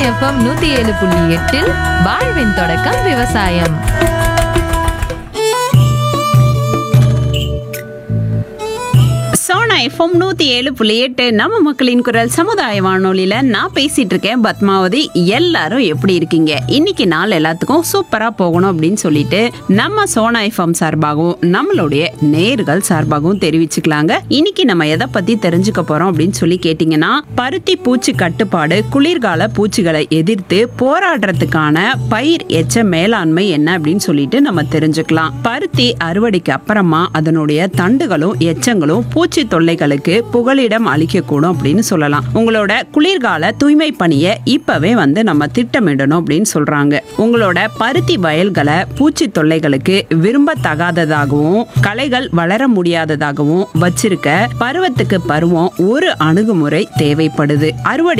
FM நூத்தி ஏழு புள்ளி எட்டில் வாழ்வின் தொடக்கம் விவசாயம் சோனா எஃப்எம் நூத்தி ஏழு புள்ளி எட்டு நம்ம மக்களின் குரல் சமுதாய வானொலியில நான் பேசிட்டு இருக்கேன் பத்மாவதி எல்லாரும் எப்படி இருக்கீங்க இன்னைக்கு நாள் எல்லாத்துக்கும் சூப்பரா போகணும் அப்படின்னு சொல்லிட்டு நம்ம சோனா எஃப்எம் சார்பாகவும் நம்மளுடைய நேர்கள் சார்பாகவும் தெரிவிச்சுக்கலாங்க இன்னைக்கு நம்ம எதை பத்தி தெரிஞ்சுக்க போறோம் அப்படின்னு சொல்லி கேட்டீங்கன்னா பருத்தி பூச்சி கட்டுப்பாடு குளிர்கால பூச்சிகளை எதிர்த்து போராடுறதுக்கான பயிர் எச்ச மேலாண்மை என்ன அப்படின்னு சொல்லிட்டு நம்ம தெரிஞ்சுக்கலாம் பருத்தி அறுவடைக்கு அப்புறமா அதனுடைய தண்டுகளும் எச்சங்களும் பூச்சி தொல்லைகளுக்கு புகலிடம் அளிக்கக்கூடும் அப்படின்னு சொல்லலாம் உங்களோட குளிர்கால தூய்மை பணியை இப்பவே வந்து நம்ம திட்டமிடணும் அப்படின்னு சொல்றாங்க உங்களோட பருத்தி வயல்களை பூச்சி தொல்லைகளுக்கு விரும்பத்தகாததாகவும் களைகள் வளர முடியாததாகவும் வச்சிருக்க பருவத்துக்கு பருவம் ஒரு அணுகுமுறை தேவைப்படுது அறுவடை